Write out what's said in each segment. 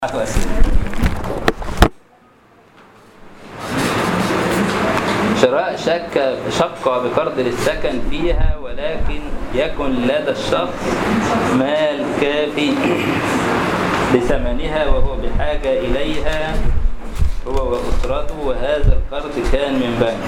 شراء شك شق بقرض للسكن فيها ولكن يكن لدى الشخص مال كافي لثمنها وهو بحاجة إليها هو وأسرته وهذا القرض كان من بنك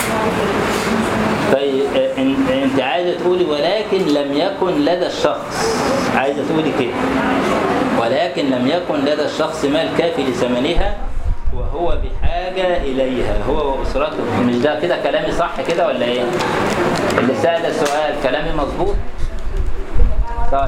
طيب إن- انت عايزه تقولي ولكن لم يكن لدى الشخص عايزه تقولي كده ولكن لم يكن لدى الشخص مال كافي لثمنها وهو بحاجة إليها هو وأسرته مش ده كده كلامي صح كده ولا إيه؟ اللي سأل السؤال كلامي مظبوط؟ طيب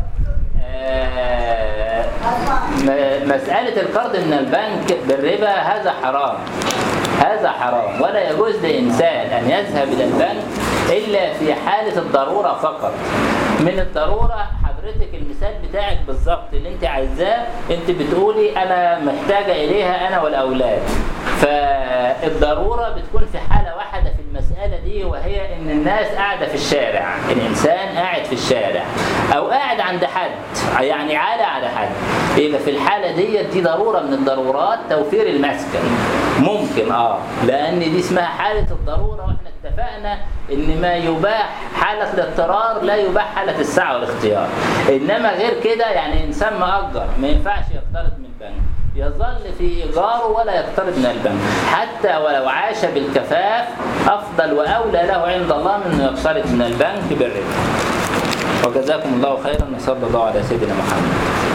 آه، م- مسألة القرض من البنك بالربا هذا حرام هذا حرام ولا يجوز لإنسان أن يذهب إلى البنك إلا في حالة الضرورة فقط من الضرورة حضرتك المثال بتاعك بالظبط اللي انت عايزاه انت بتقولي انا محتاجة اليها انا والاولاد فالضرورة بتكون في حالة واحدة في المسألة دي وهي ان الناس قاعدة في الشارع الانسان قاعد في الشارع او قاعد عند حد يعني عالة على حد يبقى في الحالة دي دي ضرورة من الضرورات توفير المسكن ممكن اه لان دي اسمها حالة الضرورة واحنا اتفقنا ان ما يباح حالة الاضطرار لا يباح حالة السعة والاختيار انما غير كده يعني انسان مأجر ما ينفعش يقترض من البنك يظل في إيجاره ولا يقترض من البنك حتى ولو عاش بالكفاف أفضل وأولى له عند الله من أنه يقترض من البنك بالربا وجزاكم الله خيرا وصلى الله على سيدنا محمد